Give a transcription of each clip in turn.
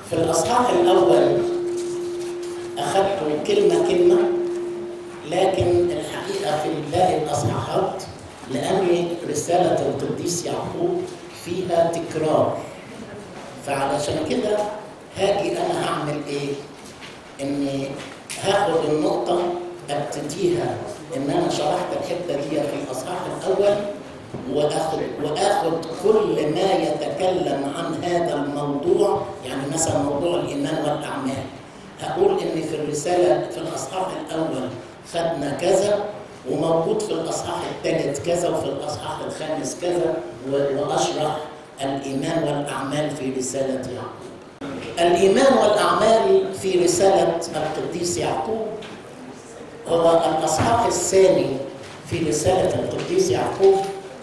في الأصحاح الأول أخذت كلمة كلمة لكن الحقيقة في باقي الأصحاحات لأن رسالة القديس يعقوب فيها تكرار فعلشان كده هاجي أنا هعمل إيه؟ إني هاخد النقطة ابتديها إن أنا شرحت الحتة دي في الأصحاح الأول واخد واخد كل ما يتكلم عن هذا الموضوع يعني مثلا موضوع الايمان والاعمال هقول ان في الرساله في الاصحاح الاول خدنا كذا وموجود في الاصحاح الثالث كذا وفي الاصحاح الخامس كذا واشرح الايمان والاعمال في رساله يعقوب. الايمان والاعمال في رساله القديس يعقوب هو الاصحاح الثاني في رساله القديس يعقوب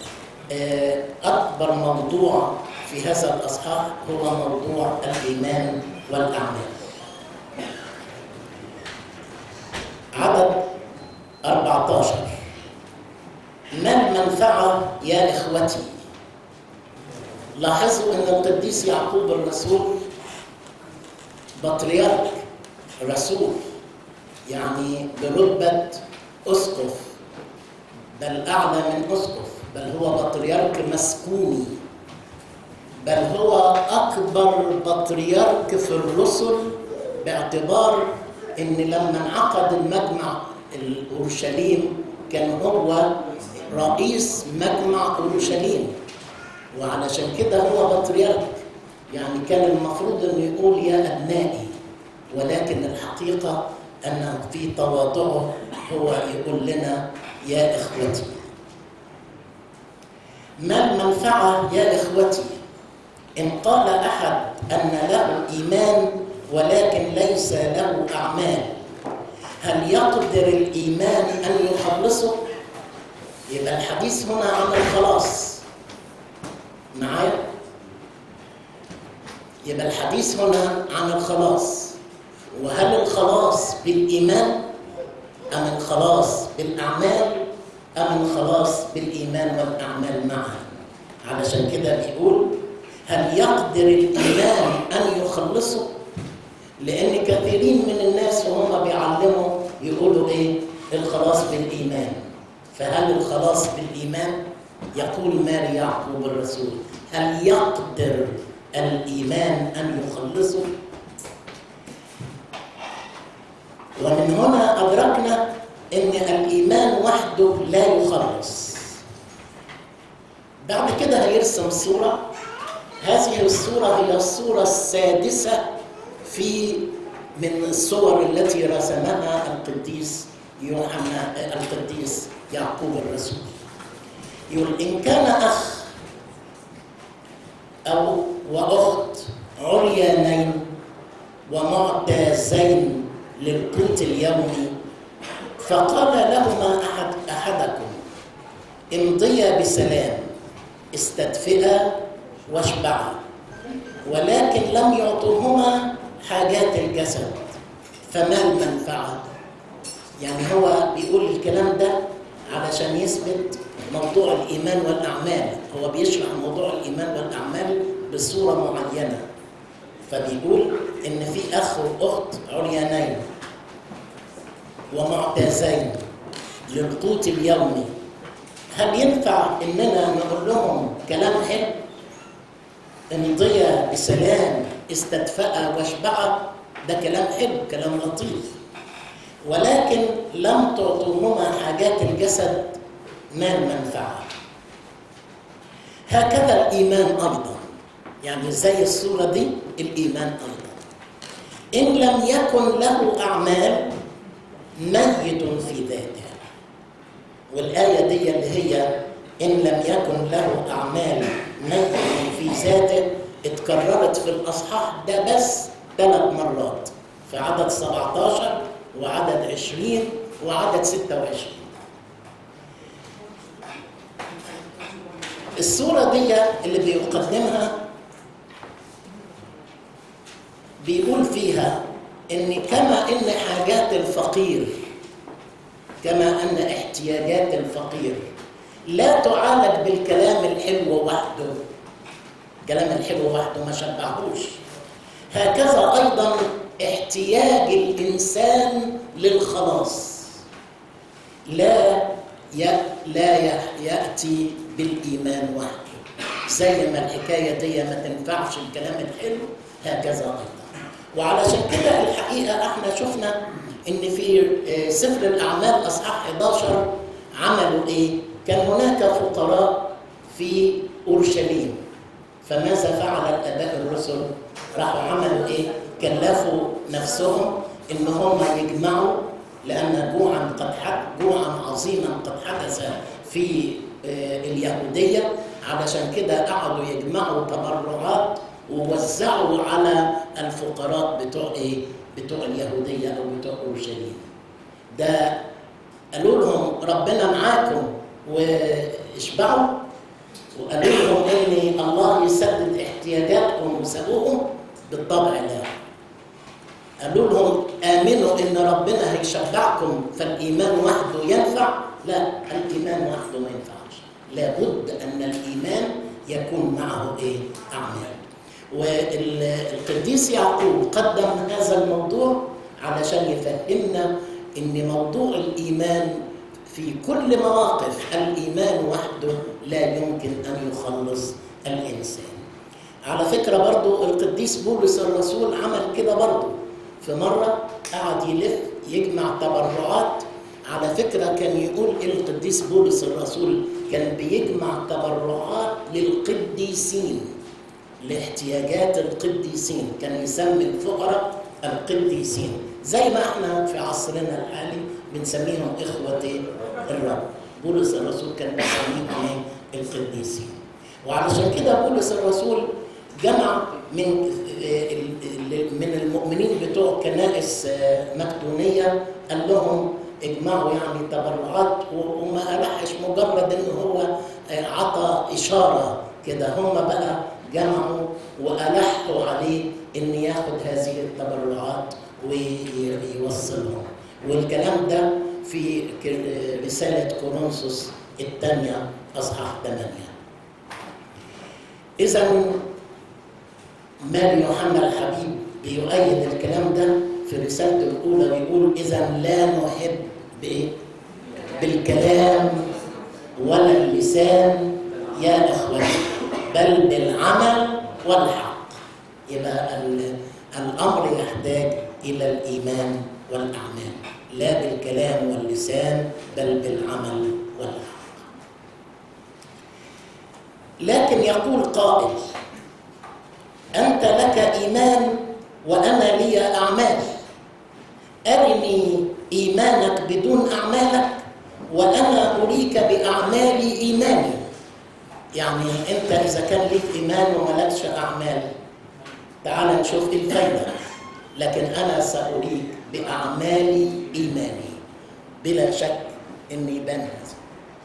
أكبر موضوع في هذا الأصحاح هو موضوع الإيمان والأعمال عدد 14 ما المنفعة يا إخوتي لاحظوا أن القديس يعقوب الرسول بطريرك رسول يعني برتبة أسقف بل أعلى من أسقف بل هو بطريرك مسكوني بل هو أكبر بطريرك في الرسل باعتبار إن لما انعقد المجمع الأورشليم كان هو رئيس مجمع أورشليم وعلشان كده هو بطريرك يعني كان المفروض إنه يقول يا أبنائي ولكن الحقيقة أنه في تواضعه هو يقول لنا يا إخوتي ما المنفعة يا إخوتي إن قال أحد أن له إيمان ولكن ليس له أعمال هل يقدر الإيمان أن يخلصه؟ يبقى الحديث هنا عن الخلاص معايا؟ يبقى الحديث هنا عن الخلاص وهل الخلاص بالإيمان أم الخلاص بالأعمال أم الخلاص بالإيمان والأعمال معا علشان كده بيقول هل يقدر الإيمان أن يخلصه لأن كثيرين من الناس وهم بيعلموا يقولوا إيه الخلاص بالإيمان فهل الخلاص بالإيمان يقول ماري يعقوب الرسول هل يقدر الإيمان أن يخلصه ومن هنا أدركنا ان الايمان وحده لا يخلص بعد كده هيرسم صوره هذه الصوره هي الصوره السادسه في من الصور التي رسمها القديس يوحنا القديس يعقوب الرسول يقول ان كان اخ او واخت عريانين ومعتازين للقوت اليومي فقال لهما أحد أحدكم امضيا بسلام استدفئا واشبعا ولكن لم يعطوهما حاجات الجسد فما المنفعة؟ يعني هو بيقول الكلام ده علشان يثبت موضوع الإيمان والأعمال هو بيشرح موضوع الإيمان والأعمال بصورة معينة فبيقول إن في أخ وأخت عريانين ومعتازين للقوت اليومي هل ينفع اننا نقول لهم كلام حلو امضيا بسلام استدفأ واشبعا ده كلام حلو كلام لطيف ولكن لم تعطوهما حاجات الجسد ما المنفعة هكذا الإيمان أيضا يعني زي الصورة دي الإيمان أيضا إن لم يكن له أعمال ميت في ذاته والآية دي اللي هي إن لم يكن له أعمال ميت في ذاته اتكررت في الأصحاح ده بس ثلاث مرات في عدد 17 وعدد 20 وعدد 26 الصورة دي اللي بيقدمها بيقول فيها ان كما ان حاجات الفقير كما ان احتياجات الفقير لا تعالج بالكلام الحلو وحده الكلام الحلو وحده ما شبعهوش هكذا ايضا احتياج الانسان للخلاص لا لا ياتي بالايمان وحده زي ما الحكايه دي ما تنفعش الكلام الحلو هكذا ايضا وعلشان كده الحقيقه احنا شفنا ان في سفر الاعمال اصحاح 11 عملوا ايه؟ كان هناك فقراء في اورشليم فماذا فعل الاباء الرسل؟ راحوا عملوا ايه؟ كلفوا نفسهم ان هم يجمعوا لان جوعا قد حدث جوعا عظيما قد حدث في اليهوديه علشان كده قعدوا يجمعوا تبرعات ووزعوا على الفقراء بتوع ايه؟ بتوع اليهوديه او بتوع اورشليم. ده قالوا لهم ربنا معاكم واشبعوا وقالوا لهم ان الله يسدد احتياجاتكم وسابوهم بالطبع لا. قالوا لهم امنوا ان ربنا هيشبعكم فالايمان وحده ينفع؟ لا الايمان وحده ما ينفعش. لابد ان الايمان يكون معه ايه؟ اعمال. والقديس يعقوب قدم هذا الموضوع علشان يفهمنا ان موضوع الايمان في كل مواقف الايمان وحده لا يمكن ان يخلص الانسان على فكره برضو القديس بولس الرسول عمل كده برضو في مره قعد يلف يجمع تبرعات على فكره كان يقول القديس بولس الرسول كان بيجمع تبرعات للقديسين لاحتياجات القديسين كان يسمي الفقراء القديسين زي ما احنا في عصرنا الحالي بنسميهم إخوة الرب بولس الرسول كان بيسميهم القديسين وعلشان كده بولس الرسول جمع من من المؤمنين بتوع كنائس مقدونية قال لهم اجمعوا يعني تبرعات وما ألحش مجرد ان هو عطى إشارة كده هم بقى جمعوا وألحوا عليه إن ياخد هذه التبرعات ويوصلهم والكلام ده في رسالة كورنثوس الثانية أصحاح 8 إذا ماري يوحنا الحبيب بيؤيد الكلام ده في رسالته الأولى بيقول إذا لا نحب بإيه؟ بالكلام ولا اللسان يا إخوتي بل بالعمل والحق يبقى الامر يحتاج الى الايمان والاعمال لا بالكلام واللسان بل بالعمل والحق لكن يقول قائل انت لك ايمان وانا لي اعمال ارني ايمانك بدون اعمالك وانا اريك باعمالي ايماني يعني انت اذا كان ليك ايمان وملكش اعمال تعال نشوف ايه الفايده لكن انا ساريك باعمالي ايماني بلا شك ان يبان هذا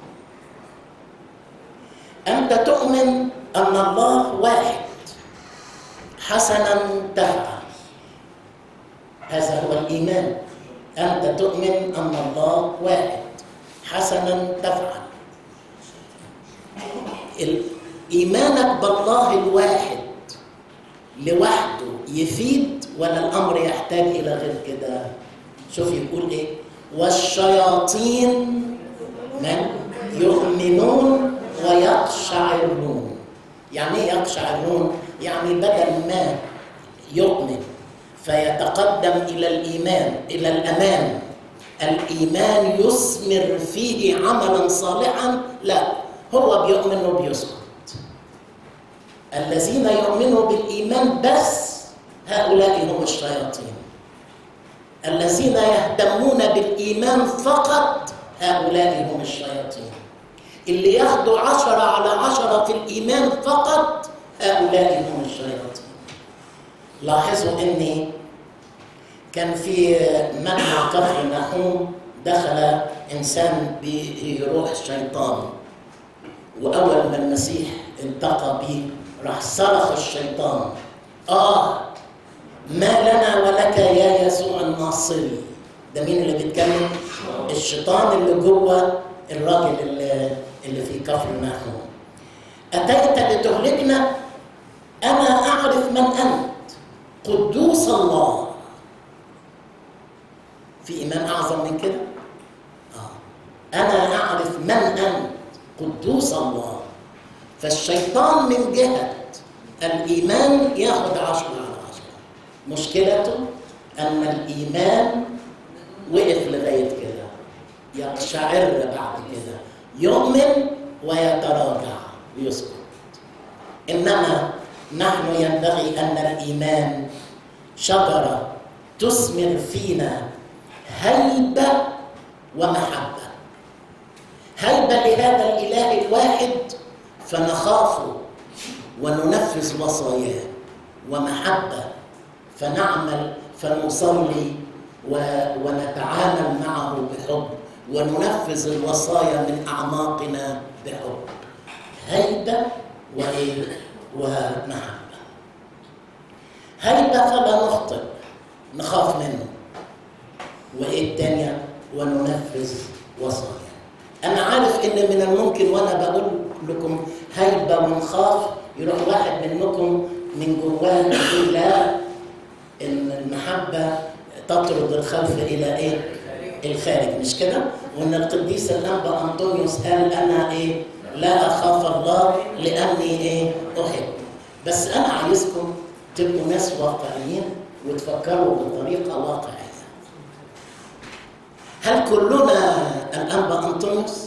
انت تؤمن ان الله واحد حسنا تفعل هذا هو الايمان انت تؤمن ان الله واحد حسنا تفعل ايمانك بالله الواحد لوحده يفيد ولا الامر يحتاج الى غير كده شوف يقول ايه والشياطين من يؤمنون ويقشعرون يعني ايه يقشعرون يعني بدل ما يؤمن فيتقدم الى الايمان الى الامام الايمان يثمر فيه عملا صالحا لا هو بيؤمن وبيسكت الذين يؤمنوا بالإيمان بس هؤلاء هم الشياطين الذين يهتمون بالإيمان فقط هؤلاء هم الشياطين اللي ياخدوا عشرة على عشرة في الإيمان فقط هؤلاء هم الشياطين لاحظوا أني كان في مجمع كفر نحوم دخل إنسان بروح الشيطان وأول ما المسيح التقى به راح صرخ الشيطان آه ما لنا ولك يا يسوع الناصري ده مين اللي بيتكلم؟ الشيطان اللي جوه الراجل اللي, اللي في كفر نحوم أتيت لتهلكنا أنا أعرف من أنت قدوس الله في إيمان أعظم من كده؟ آه. أنا أعرف من أنت قدوس الله فالشيطان من جهة الإيمان ياخد عشرة على عشرة مشكلته أن الإيمان وقف لغاية كده يقشعر بعد كده يؤمن ويتراجع ويسكت إنما نحن ينبغي أن الإيمان شجرة تثمر فينا هيبة ومحبة هيبة لهذا الإله الواحد فنخافه وننفذ وصاياه ومحبة فنعمل فنصلي ونتعامل معه بحب وننفذ الوصايا من أعماقنا بحب هيبة ومحبة هيبة فلا نخطئ نخاف منه وإيه التانية وننفذ وصايا أنا عارف إن من الممكن وأنا بقول لكم هيبة ونخاف يروح واحد منكم من جواه يقول لا إن المحبة تطرد الخوف إلى إيه؟ الخارج مش كده؟ وإن القديس الأنبا أنطونيوس قال أنا إيه؟ لا أخاف الله لأني إيه؟ أحب بس أنا عايزكم تبقوا ناس واقعيين وتفكروا بطريقة واقعية هل كلنا الأنبا أنطونيوس؟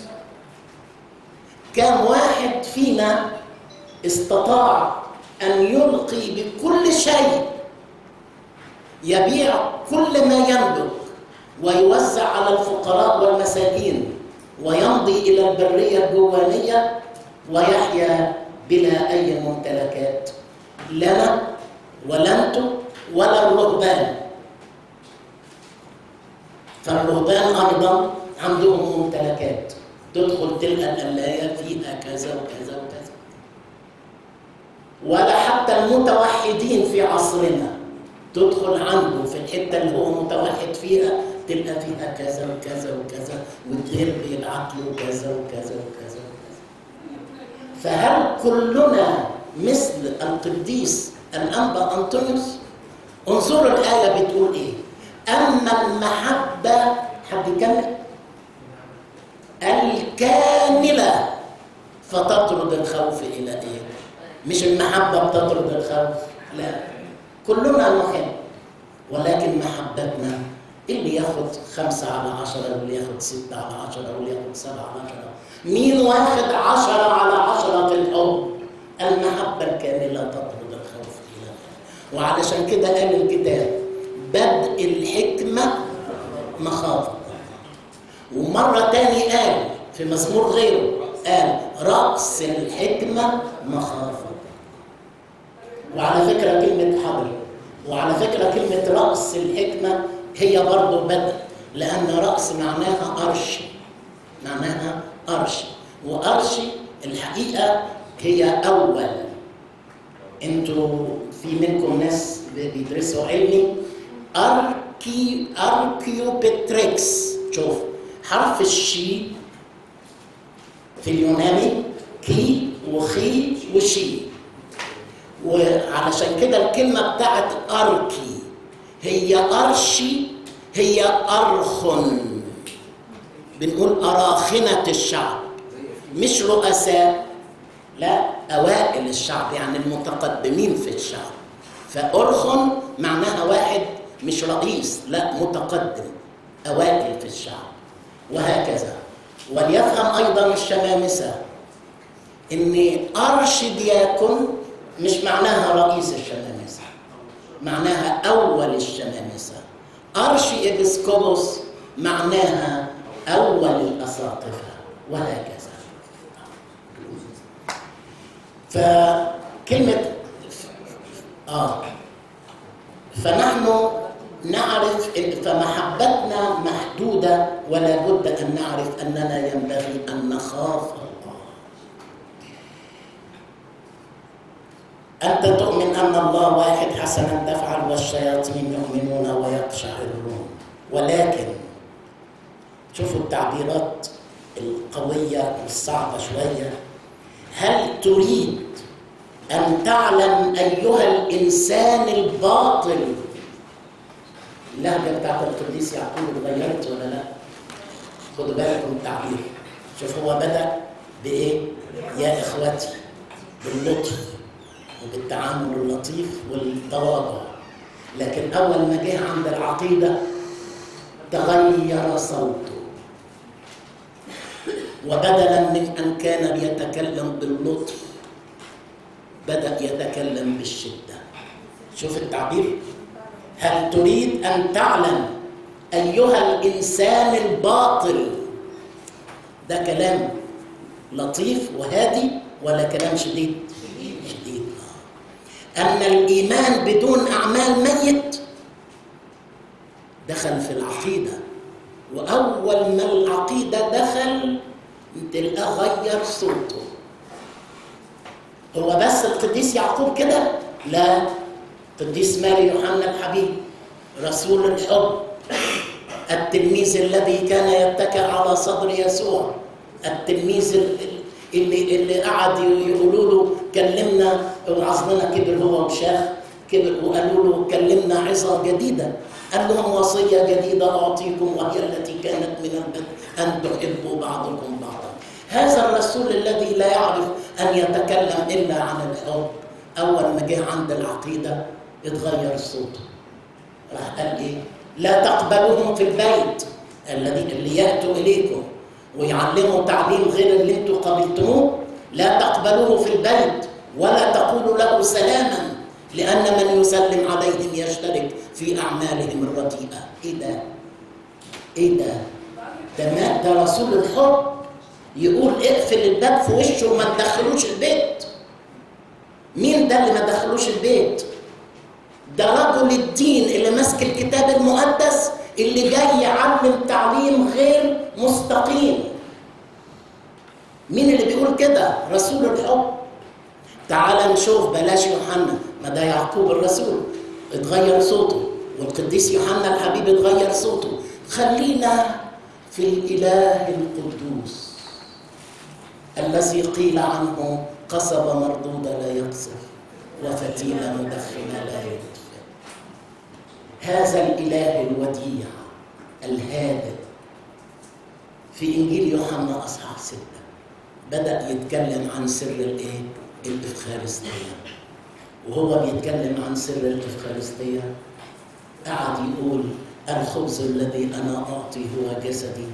كم واحد فينا استطاع أن يلقي بكل شيء يبيع كل ما يملك ويوزع على الفقراء والمساكين ويمضي إلى البرية الجوانية ويحيا بلا أي ممتلكات لنا ولا أنتم ولا الرهبان فالرهبان أيضا عندهم ممتلكات تدخل تلقى القلاية فيها كذا وكذا وكذا ولا حتى المتوحدين في عصرنا تدخل عنده في الحتة اللي هو متوحد فيها تلقى فيها كذا وكذا وكذا والدير بيبعت له كذا وكذا وكذا وكذا فهل كلنا مثل القديس الأنبا أنطونيوس انظروا الآية بتقول إيه أما المحبة حد يكمل الكاملة فتطرد الخوف إلى إيه؟ مش المحبة بتطرد الخوف لا كلنا نحب ولكن محبتنا اللي ياخد خمسة على عشرة واللي ياخد ستة على عشرة واللي ياخد سبعة على عشرة مين واخد عشرة على عشرة في الحب المحبة الكاملة تطرد الخوف إلى الله وعلشان كده قال الكتاب بدء الحكمة مخافة ومرة تاني قال في مزمور غيره قال رأس الحكمة مخافة وعلى فكرة كلمة حبل وعلى فكرة كلمة رأس الحكمة هي برضه بدء لأن رأس معناها أرش معناها أرش وأرش الحقيقة هي أول انتوا في منكم ناس بيدرسوا علمي أركي أركيوبتريكس شوف حرف الشي في اليوناني كي وخي وشي وعلشان كده الكلمة بتاعت أركي هي أرشي هي أرخن بنقول أراخنة الشعب مش رؤساء لا أوائل الشعب يعني المتقدمين في الشعب فأرخن معناها واحد مش رئيس لا متقدم أوائل في الشعب وهكذا وليفهم أيضا الشمامسة إن أرشدياكون مش معناها رئيس الشمامسة معناها أول الشمامسة أرشي إبسكوبوس معناها أول الأساقفة وهكذا فكلمة آه فنحن نعرف فمحبتنا محدودة ولا بد أن نعرف أننا ينبغي أن نخاف الله أنت تؤمن أن الله واحد حسنا تفعل والشياطين يؤمنون ويقشعرون ولكن شوفوا أن تعلم أيها الإنسان الباطل اللهجة بتاعت القديس يعقوب اتغيرت ولا لا؟ خدوا بالكم من التعبير شوف هو بدأ بإيه؟ يا إخوتي باللطف وبالتعامل اللطيف والتواضع لكن أول ما جه عند العقيدة تغير صوته وبدلا من أن كان يتكلم باللطف بدأ يتكلم بالشدة شوف التعبير هل تريد أن تعلم أيها الإنسان الباطل ده كلام لطيف وهادي ولا كلام شديد شديد أن الإيمان بدون أعمال ميت دخل في العقيدة وأول ما العقيدة دخل تلقاه غير صوته هو بس القديس يعقوب كده لا قديس ماري يوحنا الحبيب رسول الحب التلميذ الذي كان يتكئ على صدر يسوع التلميذ اللي اللي قعد يقولوا له كلمنا وعظمنا كبر هو وشاخ كبر وقالوا له كلمنا عظه جديده قال لهم وصيه جديده اعطيكم وهي التي كانت من البدء ان تحبوا بعضكم بعضا هذا الرسول الذي لا يعرف ان يتكلم الا عن الحب اول ما جه عند العقيده اتغير صوته راح قال ايه لا تقبلوهم في البيت الذي اللي ياتوا اليكم ويعلموا تعليم غير اللي انتم قبلتموه لا تقبلوه في البيت ولا تقولوا له سلاما لان من يسلم عليهم يشترك في اعمالهم الرديئه ايه ده ايه ده ده ما ده رسول الحب يقول اقفل الباب في وشه وما تدخلوش البيت مين ده اللي ما دخلوش البيت ده رجل الدين اللي ماسك الكتاب المقدس اللي جاي يعلم تعليم غير مستقيم مين اللي بيقول كده رسول الحب تعال نشوف بلاش يوحنا ما ده يعقوب الرسول اتغير صوته والقديس يوحنا الحبيب اتغير صوته خلينا في الاله القدوس الذي قيل عنه قصبة مردودة لا يقصف وفتيلة مدخنة لا يدفئ هذا الإله الوديع الهادئ في إنجيل يوحنا أصحاح ستة بدأ يتكلم عن سر الإيه؟ الإفخارستية وهو بيتكلم عن سر الإفخارستية قعد يقول الخبز الذي أنا أعطي هو جسدي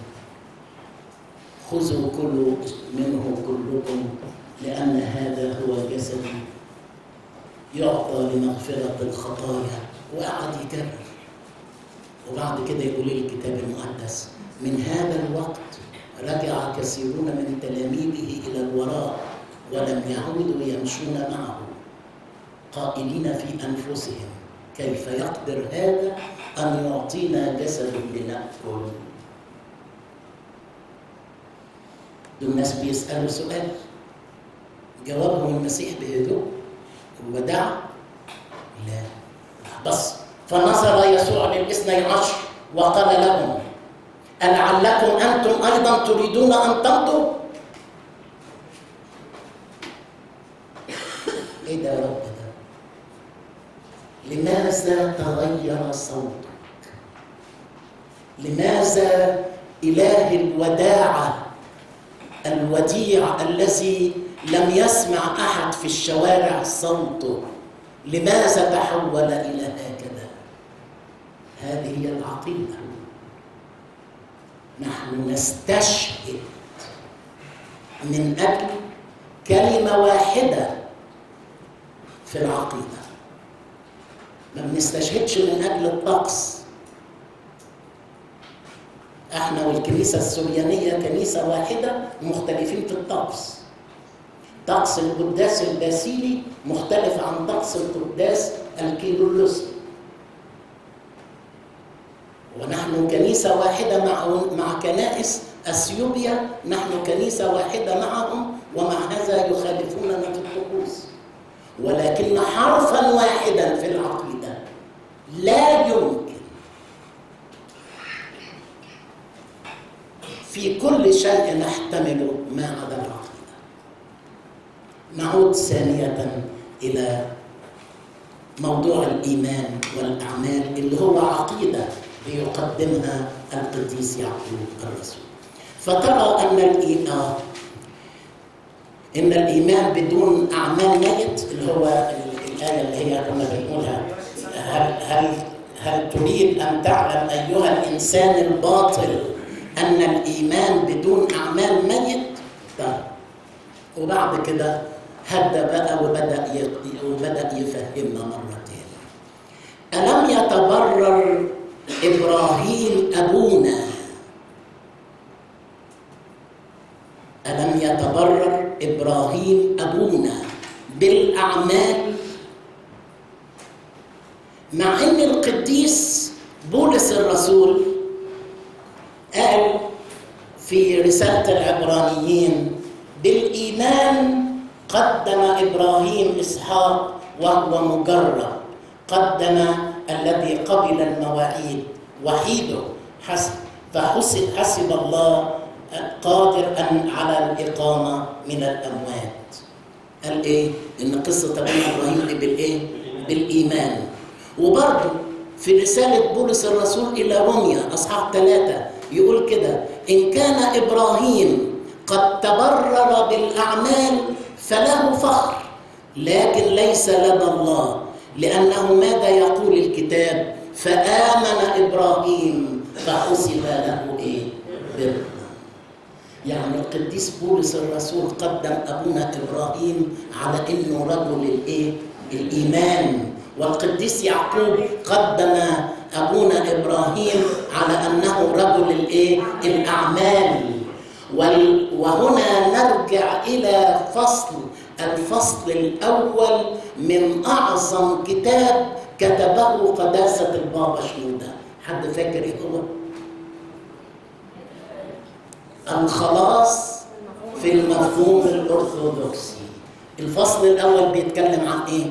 خذوا كلوا منه كلكم لأن هذا هو جسدي يعطى لمغفرة الخطايا وقعد يكرر وبعد كده يقول الكتاب المقدس من هذا الوقت رجع كثيرون من تلاميذه إلى الوراء ولم يعودوا يمشون معه قائلين في أنفسهم كيف يقدر هذا أن يعطينا جسد لنأكل دول الناس بيسألوا سؤال جوابهم المسيح بهدوء ودع لا بس فنظر يسوع للاثني عشر وقال لهم ألعلكم أنتم أيضا تريدون أن تمضوا؟ إيه ده يا رب ده؟ لماذا تغير صوتك؟ لماذا إله الوداعة الوديع الذي لم يسمع احد في الشوارع صوته لماذا تحول الى هكذا هذه هي العقيده نحن نستشهد من اجل كلمه واحده في العقيده ما بنستشهدش من اجل الطقس احنا والكنيسه السريانيه كنيسه واحده مختلفين في الطقس طقس القداس الباسيلي مختلف عن طقس القداس الكيلولوسي ونحن كنيسة واحدة مع مع كنائس أثيوبيا نحن كنيسة واحدة معهم ومع هذا يخالفوننا في الطقوس ولكن حرفا واحدا في العقيدة لا يمكن في كل شيء نحتمل ما عدا العقيدة نعود ثانية إلى موضوع الإيمان والأعمال اللي هو عقيدة بيقدمها القديس يعقوب الرسول فترى أن الإيمان إن الإيمان بدون أعمال ميت اللي هو الآية اللي هي كنا بنقولها هل هل هل تريد أن تعلم أيها الإنسان الباطل أن الإيمان بدون أعمال ميت؟ طيب وبعد كده هدى بقى وبدأ وبدأ يفهمنا مرة تانية ألم يتبرر إبراهيم أبونا ألم يتبرر إبراهيم أبونا بالأعمال مع أن القديس بولس الرسول قال في رسالة العبرانيين بالإيمان قدم إبراهيم إسحاق وهو مجرب قدم الذي قبل المواعيد وحيده حسب فحسب حسب الله قادر أن على الإقامة من الأموات قال إيه؟ إن قصة أبونا إبراهيم دي بالإيه؟ بالإيمان وبرضه في رسالة بولس الرسول إلى روميا أصحاب ثلاثة يقول كده إن كان إبراهيم قد تبرر بالأعمال فله فخر لكن ليس لدى الله لأنه ماذا يقول الكتاب فآمن إبراهيم فحسب له إيه؟ بر يعني القديس بولس الرسول قدم أبونا إبراهيم على إنه رجل الإيه؟ الإيمان والقديس يعقوب قدم أبونا إبراهيم على أنه رجل الإيه؟ الأعمال وهنا نرجع إلى فصل الفصل الأول من أعظم كتاب كتبه قداسة البابا شنودة حد فاكر إيه هو؟ الخلاص في المفهوم الأرثوذكسي الفصل الأول بيتكلم عن إيه؟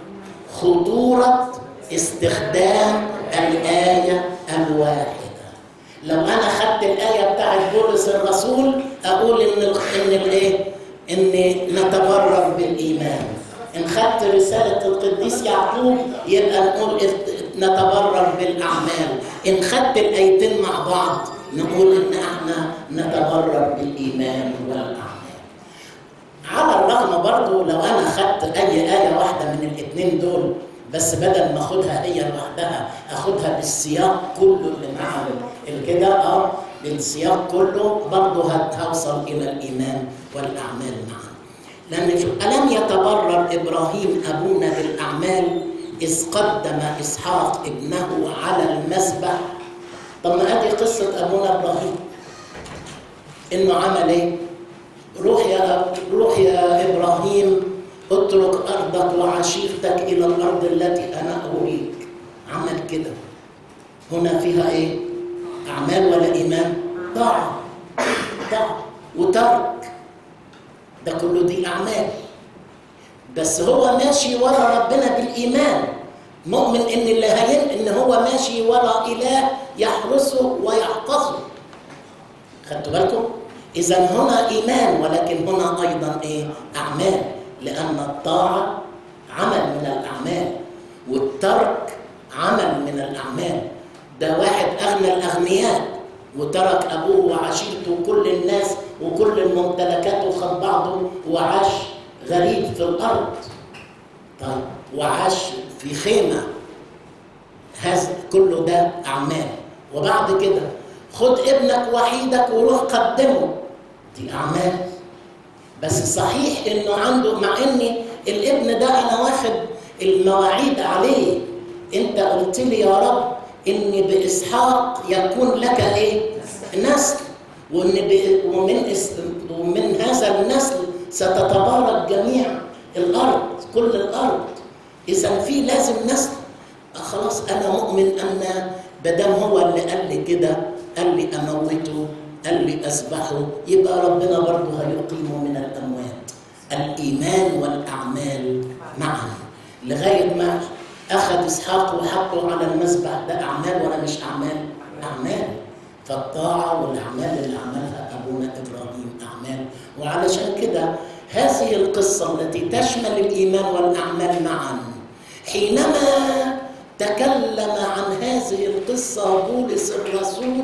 خطورة استخدام الآية الواحدة لو أنا خدت الآية بتاعت بولس الرسول أقول إن إن الإيه؟ إن نتبرر بالإيمان إن خدت رسالة القديس يعقوب يبقى نقول نتبرر بالأعمال إن خدت الآيتين مع بعض نقول إن إحنا نتبرر بالإيمان والأعمال على الرغم برضو لو أنا خدت أي آية واحدة من الاثنين دول بس بدل ما أخدها هي لوحدها أخدها بالسياق كله اللي معاهم الكده أه بالسياق كله برضه هوصل إلى الإيمان والأعمال معا لأن ألم يتبرر إبراهيم أبونا بالأعمال إذ قدم إسحاق ابنه على المذبح طب ما ادي قصه ابونا ابراهيم انه عمل ايه؟ روح يا روح يا ابراهيم اترك ارضك وعشيرتك الى الارض التي انا اريك عمل كده هنا فيها ايه؟ اعمال ولا ايمان؟ طاعه طاعه وترك ده كله دي اعمال بس هو ماشي ورا ربنا بالايمان مؤمن ان اللي هين ان هو ماشي ورا اله يحرسه ويحفظه خدتوا بالكم اذا هنا ايمان ولكن هنا ايضا ايه اعمال لان الطاعه عمل من الاعمال والترك عمل من الاعمال ده واحد اغنى الاغنياء وترك ابوه وعشيرته وكل الناس وكل الممتلكات وخد بعضه وعاش غريب في الارض طيب وعاش في خيمة هذا كله ده أعمال وبعد كده خد ابنك وحيدك وروح قدمه دي أعمال بس صحيح إنه عنده مع إن الابن ده أنا واخد المواعيد عليه أنت قلت لي يا رب إن بإسحاق يكون لك إيه؟ نسل وإن ومن ومن هذا النسل ستتبارك جميع الأرض كل الأرض اذا في لازم نسل خلاص انا مؤمن ان بدم هو اللي قال لي كده قال لي اموته قال لي اذبحه يبقى ربنا برضه هيقيمه من الاموات الايمان والاعمال معا لغايه ما اخذ اسحاق وحطه على المذبح ده اعمال ولا مش اعمال اعمال فالطاعه والاعمال اللي عملها ابونا ابراهيم اعمال وعلشان كده هذه القصة التي تشمل الإيمان والأعمال معا حينما تكلم عن هذه القصة بولس الرسول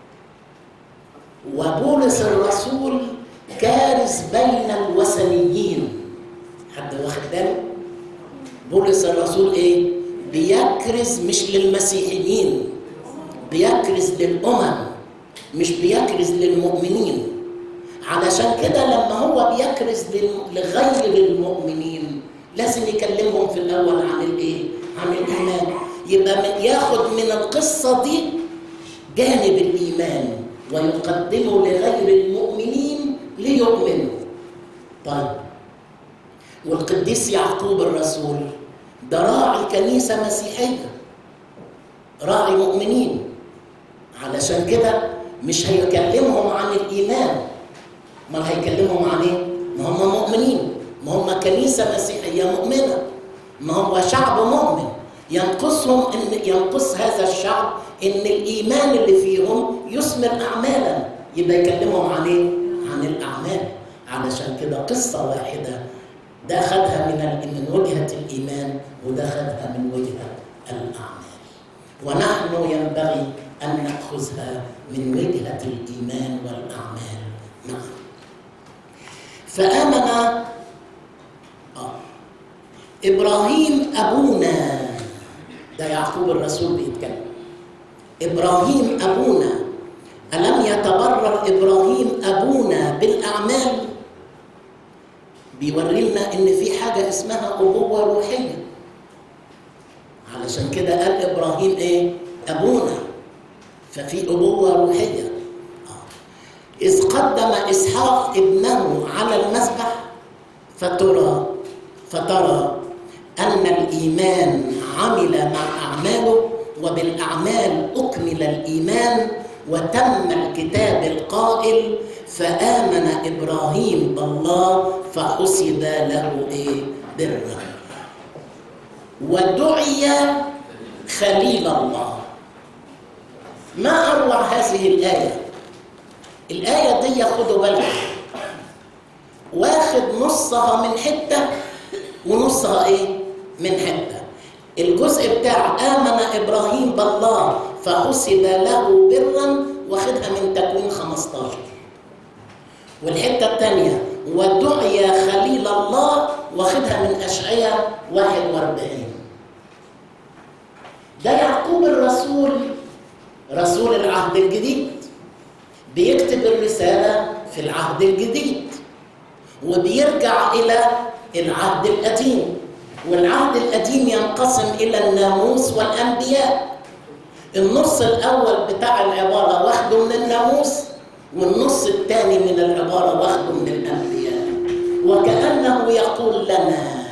وبولس الرسول كارث بين الوثنيين حد واخد باله بولس الرسول ايه بيكرز مش للمسيحيين بيكرز للامم مش بيكرز للمؤمنين علشان كده لما هو بيكرز لغير المؤمنين لازم يكلمهم في الاول عن الايه عن الايمان يبقى من ياخد من القصه دي جانب الايمان ويقدمه لغير المؤمنين ليؤمنوا طيب والقديس يعقوب الرسول ده راعي كنيسة مسيحية راعي مؤمنين علشان كده مش هيكلمهم عن الإيمان ما هيكلمهم عن إيه؟ ما هم مؤمنين ما هم كنيسة مسيحية مؤمنة ما هو شعب مؤمن ينقصهم إن ينقص هذا الشعب إن الإيمان اللي فيهم يثمر أعمالا يبقى يكلمهم عن إيه؟ عن الأعمال علشان كده قصة واحدة ده خدها من من وجهة الإيمان وده خدها من وجهة الأعمال ونحن ينبغي أن نأخذها من وجهة الإيمان والأعمال معا فآمن آه. إبراهيم أبونا ده يعقوب الرسول بيتكلم إبراهيم أبونا ألم يتبرر إبراهيم أبونا بالأعمال بيوري لنا ان في حاجه اسمها ابوه روحيه علشان كده قال ابراهيم ايه ابونا ففي ابوه روحيه اذ قدم اسحاق ابنه على المذبح فترى فترى ان الايمان عمل مع اعماله وبالاعمال اكمل الايمان وتم الكتاب القائل فآمن إبراهيم بالله فحسب له إيه؟ برا ودعي خليل الله ما أروع هذه الآية الآية دي خدوا بالكم واخد نصها من حتة ونصها إيه؟ من حتة الجزء بتاع آمن إبراهيم بالله فحسب له برا واخدها من تكوين 15 والحتة الثانية ودعي خليل الله واخدها من أشعية 41 ده يعقوب الرسول رسول العهد الجديد بيكتب الرسالة في العهد الجديد وبيرجع إلى العهد القديم والعهد القديم ينقسم إلى الناموس والأنبياء النص الأول بتاع العبارة واخده من الناموس والنص الثاني من العبارة واخده من الأنبياء وكأنه يقول لنا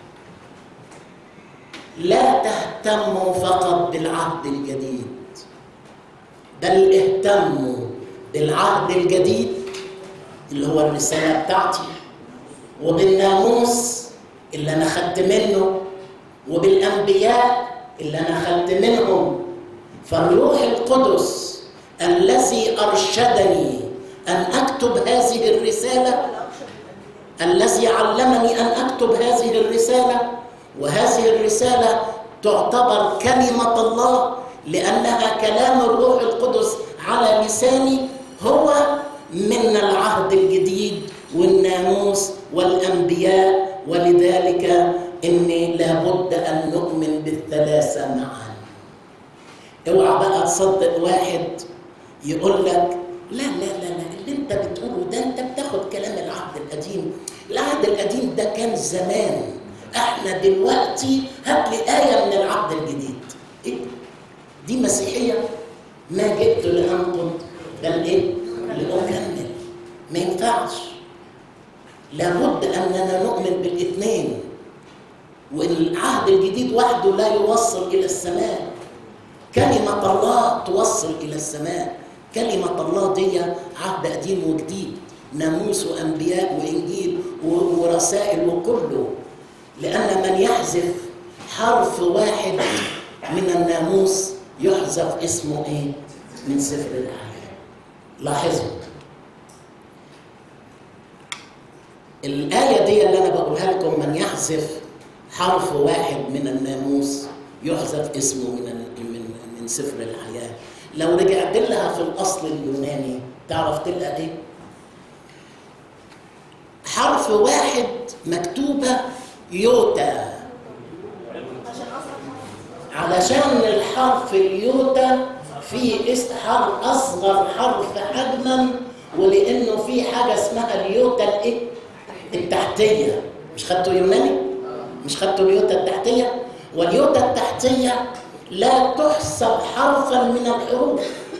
لا تهتموا فقط بالعهد الجديد بل اهتموا بالعهد الجديد اللي هو الرسالة بتاعتي وبالناموس اللي أنا خدت منه وبالأنبياء اللي أنا خدت منهم فالروح القدس الذي أرشدني أن أكتب هذه الرسالة الذي علمني أن أكتب هذه الرسالة وهذه الرسالة تعتبر كلمة الله لأنها كلام الروح القدس على لساني هو من العهد الجديد والناموس والأنبياء ولذلك إني لابد أن نؤمن بالثلاثة معا اوعى بقى تصدق واحد يقول لك لا لا لا لا اللي انت بتقوله ده انت بتاخد كلام العهد القديم العهد القديم ده كان زمان احنا دلوقتي هات لي آية من العهد الجديد إيه؟ دي مسيحية ما جئت لأنقض بل إيه؟ لأكمل ما ينفعش لابد أننا نؤمن بالاثنين والعهد الجديد وحده لا يوصل إلى السماء كلمة الله توصل إلى السماء كلمة الله دي عهد قديم وجديد ناموس وأنبياء وإنجيل ورسائل وكله لأن من يحذف حرف واحد من الناموس يحذف اسمه إيه؟ من سفر الأحياء لاحظوا الآية دي اللي أنا بقولها لكم من يحذف حرف واحد من الناموس يحذف اسمه من من من سفر الحياة لو رجعت لها في الأصل اليوناني تعرف تلقى إيه؟ حرف واحد مكتوبة يوتا علشان الحرف اليوتا في حرف أصغر حرف حجما ولأنه في حاجة اسمها اليوتا الإيه؟ التحتية مش خدتوا يوناني؟ مش خدتوا اليوتا التحتية؟ واليوتا التحتية لا تحسب حرفا من الحروف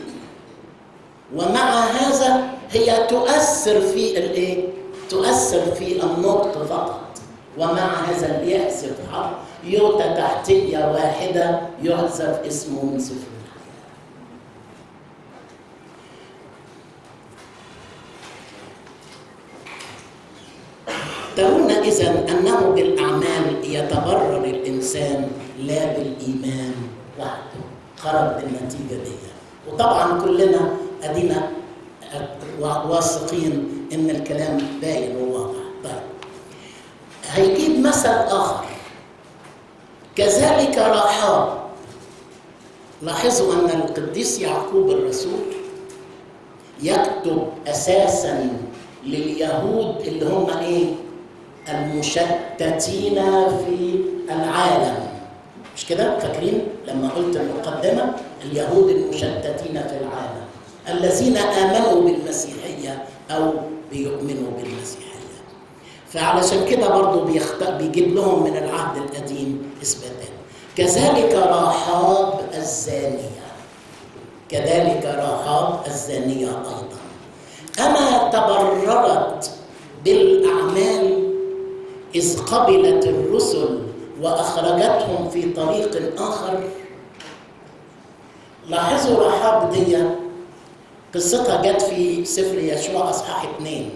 ومع هذا هي تؤثر في الايه؟ تؤثر في النطق فقط ومع هذا اللي يحذف حرف يوتا تحتية واحدة يحذف اسمه من سفر الحياة ترون إذا أنه بالأعمال يتبرر الإنسان لا بالإيمان وحده خرج بالنتيجة دي وطبعا كلنا أدينا واثقين إن الكلام باين وواضح طيب هيجيب مثل آخر كذلك رحاب لاحظوا أن القديس يعقوب الرسول يكتب أساسا لليهود اللي هم إيه؟ المشتتين في العالم مش كده فاكرين لما قلت المقدمة اليهود المشتتين في العالم الذين آمنوا بالمسيحية أو بيؤمنوا بالمسيحية فعلشان كده برضه بيخت... بيجيب لهم من العهد القديم إثباتات كذلك راحاب الزانية كذلك راحاب الزانية أيضا أما تبررت بالأعمال إذ قبلت الرسل وأخرجتهم في طريق آخر لاحظوا رحاب دي قصتها جت في سفر يشوع أصحاح اثنين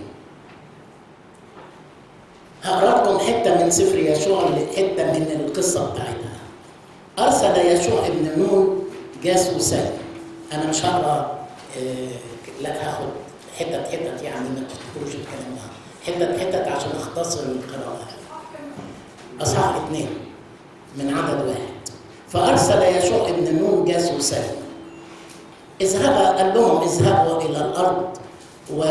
هقرا لكم حتة من سفر يشوع حتة من القصة بتاعتها أرسل يشوع ابن نون جاسوسين أنا مش هقرا آه لا هاخد حتت حتت يعني ما تذكروش الكلام ده حتت حتت عشان اختصر القراءة أصحاح اثنين من عدد واحد فأرسل يشوع ابن نون جاسوسين اذهب قال لهم اذهبوا إلى الأرض و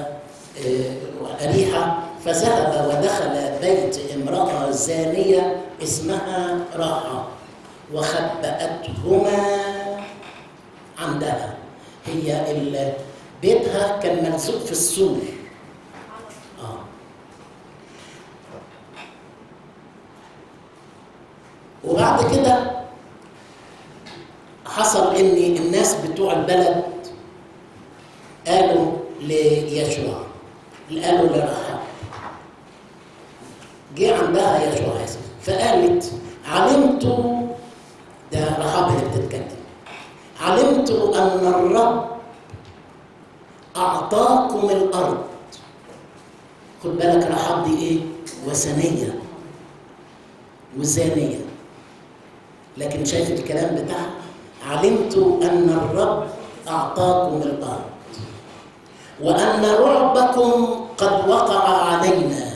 وأريحة فذهب ودخل بيت امرأة زانية اسمها راحة وخبأتهما عندها هي بيتها كان ملزوق في السور آه. وبعد كده حصل ان الناس بتوع البلد قالوا ليشوع قالوا لرحاب جه عندها يشوع اسف فقالت علمت ده رحاب اللي بتتكلم علمت ان الرب اعطاكم الارض خد بالك رحاب دي ايه وثنيه وزانيه لكن شايف الكلام بتاعها علمت ان الرب اعطاكم الارض وان رعبكم قد وقع علينا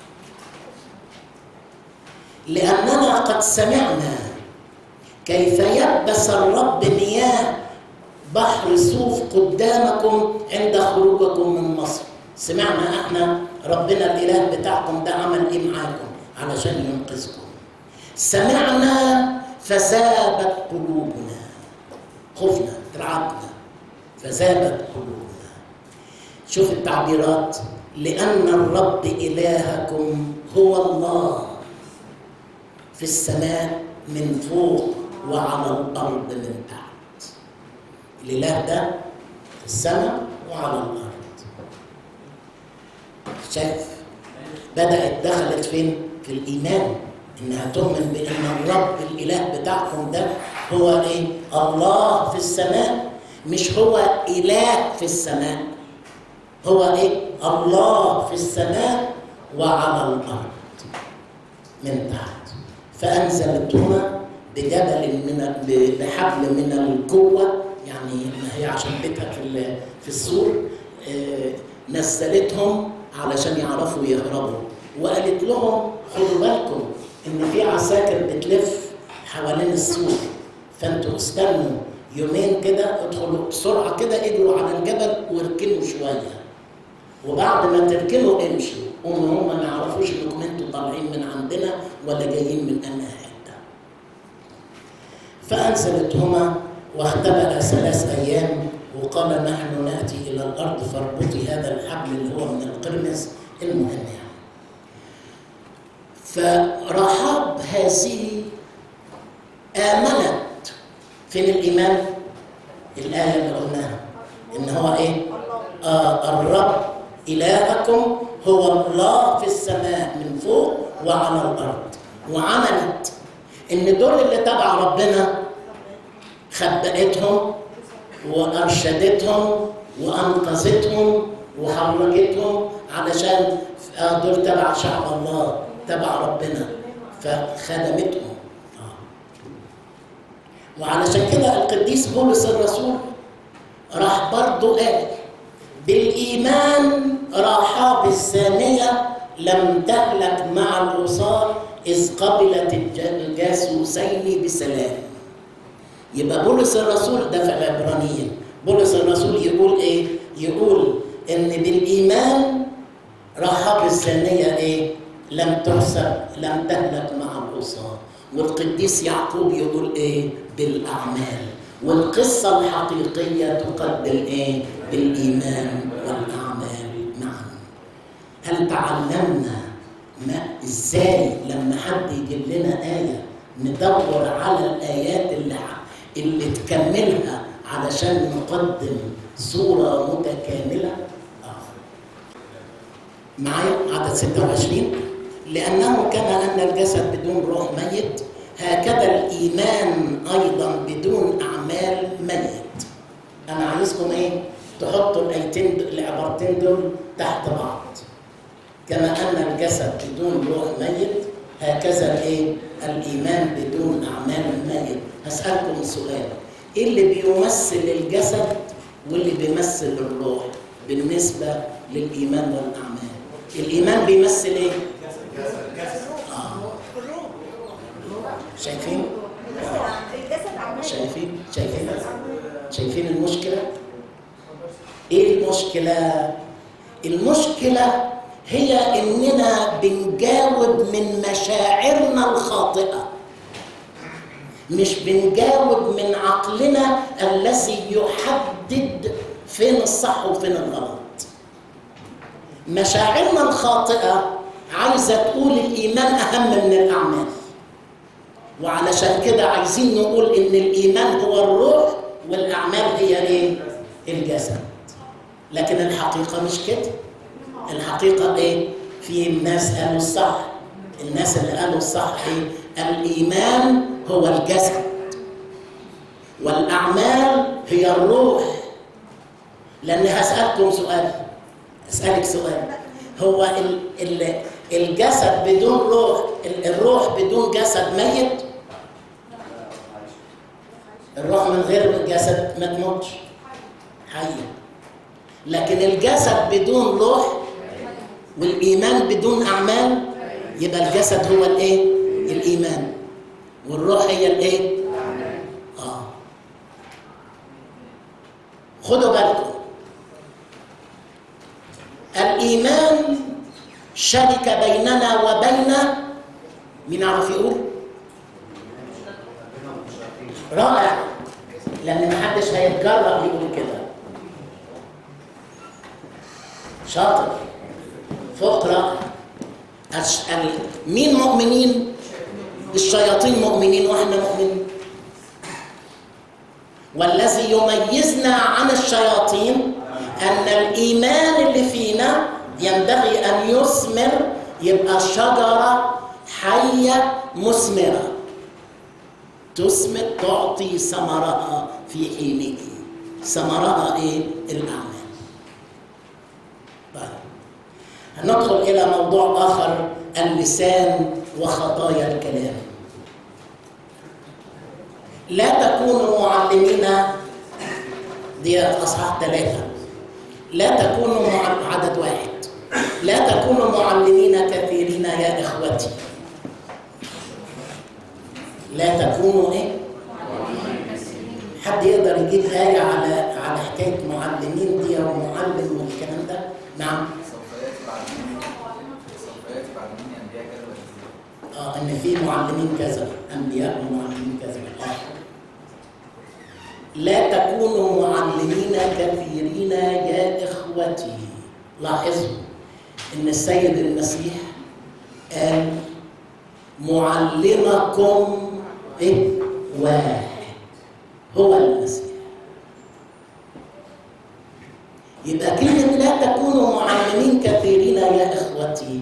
لاننا قد سمعنا كيف يبس الرب مياه بحر صوف قدامكم عند خروجكم من مصر سمعنا احنا ربنا الاله بتاعكم ده عمل ايه معاكم علشان ينقذكم سمعنا فذابت قلوبنا خفنا ترعبنا فذابت قلوبنا شوف التعبيرات لأن الرب إلهكم هو الله في السماء من فوق وعلى الأرض من تحت الإله ده في السماء وعلى الأرض شايف بدأت دخلت فين في الإيمان إنها تؤمن بأن الرب الإله بتاعكم ده هو إيه الله في السماء مش هو إله في السماء هو ايه الله في السماء وعلى الارض من تحت فانزلتهما بجبل من بحبل من القوه يعني ما هي عشان بيتها في في السور نزلتهم علشان يعرفوا يهربوا وقالت لهم خدوا بالكم ان في عساكر بتلف حوالين السور فانتوا استنوا يومين كده ادخلوا بسرعه كده اجروا على الجبل واركنوا شويه وبعد ما تركنوا امشوا هم هم ما يعرفوش انكم انتوا طالعين من عندنا ولا جايين من انهي حته فانزلتهما واختبأ ثلاث ايام وقال نحن ناتي الى الارض فاربطي هذا الحبل اللي هو من القرمز المهم يعني فرحاب هذه آمنت فين الإيمان؟ الآية اللي قلناها إن هو إيه؟ آه الرب إلهكم هو الله في السماء من فوق وعلى الأرض وعملت إن دول اللي تبع ربنا خبأتهم وأرشدتهم وأنقذتهم وحرجتهم علشان دول تبع شعب الله تبع ربنا فخدمتهم وعلشان كده القديس بولس الرسول راح برضه قال بالإيمان رحاب الثانية لم تهلك مع الوصال إذ قبلت الجاسوسين بسلام يبقى بولس الرسول ده في العبرانيين بولس الرسول يقول ايه؟ يقول ان بالايمان رحاب الثانيه ايه؟ لم تحسب لم تهلك مع الوصال والقديس يعقوب يقول ايه؟ بالاعمال والقصه الحقيقيه تقدم ايه؟ بالايمان والاعمال معا هل تعلمنا ما ازاي لما حد يجيب لنا ايه ندور على الايات اللي اللي تكملها علشان نقدم صورة متكاملة معايا عدد 26 لأنه كان أن الجسد بدون روح ميت هكذا الإيمان أيضا بدون أعمال ميت أنا عايزكم إيه تحطوا الآيتين العبارتين دول تحت بعض كما أن الجسد بدون روح ميت هكذا الايه؟ الايمان بدون اعمال ميت هسالكم سؤال ايه اللي بيمثل الجسد واللي بيمثل الروح بالنسبه للايمان والاعمال الايمان بيمثل ايه آه. شايفين شايفين شايفين شايفين المشكله ايه المشكله المشكله هي اننا بنجاوب من مشاعرنا الخاطئه مش بنجاوب من عقلنا الذي يحدد فين الصح وفين الغلط مشاعرنا الخاطئه عايزه تقول الايمان اهم من الاعمال وعلشان كده عايزين نقول ان الايمان هو الروح والاعمال هي ايه الجسد لكن الحقيقه مش كده الحقيقة إيه؟ في الناس قالوا الصح الناس اللي قالوا الصح إيه؟ الإيمان هو الجسد والأعمال هي الروح لأن هسألكم سؤال أسألك سؤال هو ال ال الجسد بدون روح الروح بدون جسد ميت الروح من غير الجسد ما تموتش حية لكن الجسد بدون روح والايمان بدون اعمال يبقى الجسد هو الايه الايمان والروح هي الايه اه خدوا بالكم الايمان شركه بيننا وبين مين عرف يقول رائع لان محدش هيتجرأ يقول كده شاطر فوق رائع مين مؤمنين الشياطين مؤمنين واحنا مؤمنين والذي يميزنا عن الشياطين ان الايمان اللي فينا ينبغي ان يثمر يبقى شجره حيه مثمره تثمر تعطي ثمرها في حينه ثمرها ايه الاعمال طيب هندخل إلى موضوع آخر اللسان وخطايا الكلام لا تكونوا معلمين دي أصحاح ثلاثة لا تكونوا مع عدد واحد لا تكونوا معلمين كثيرين يا إخوتي لا تكونوا إيه؟ حد يقدر يجيب آية على على حكاية معلمين دي أو معلم والكلام ده؟ نعم سوف ياتي بعد مني سوف ياتي بعد مني انبياء كذا وكذا اه ان في معلمين كذا انبياء ومعلمين كذا آه. لا تكونوا معلمين كثيرين يا اخوتي لاحظوا ان السيد المسيح قال معلمكم إيه؟ واحد هو المسيح يبقى كلمة لا تكونوا معلمين كثيرين يا إخوتي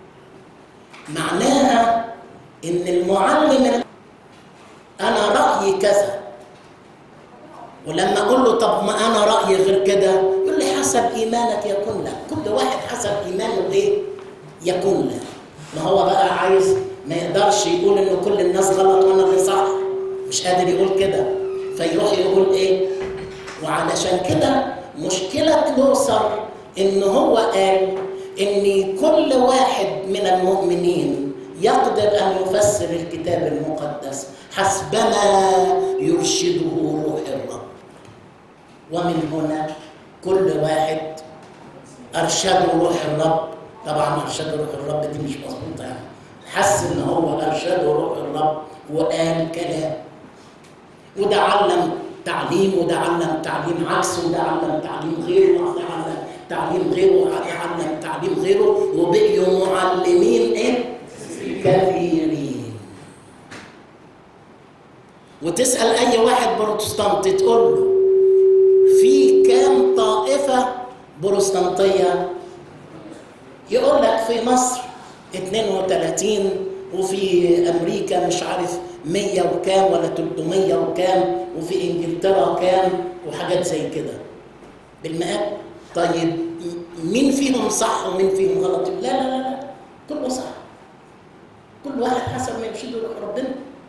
معناها ان المعلم انا رايي كذا ولما اقول له طب ما انا رايي غير كده يقول لي حسب ايمانك يكون لك كل واحد حسب ايمانه ايه يكون له ما هو بقى عايز ما يقدرش يقول ان كل الناس غلط وانا اللي صح مش قادر يقول كده فيروح يقول ايه وعلشان كده مشكله لوثر ان هو قال ان كل واحد من المؤمنين يقدر ان يفسر الكتاب المقدس حسبما يرشده روح الرب ومن هنا كل واحد ارشده روح الرب طبعا ارشده روح الرب دي مش مظبوطه يعني حس ان هو ارشده روح الرب وقال كلام وده علم تعليم وده علم تعليم عكسه وده علم تعليم غيره وده علم تعليم غيره وده علم تعليم غيره وبقيوا معلمين ايه؟ كثيرين وتسأل أي واحد بروتستانت تقول له في كام طائفة بروتستانتية يقول لك في مصر 32 وفي أمريكا مش عارف 100 وكام ولا 300 وكام وفي إنجلترا كام وحاجات زي كده بالمئات طيب مين فيهم صح ومين فيهم غلط لا لا لا لا كله صح كل واحد حسب ما يرشده روح ربنا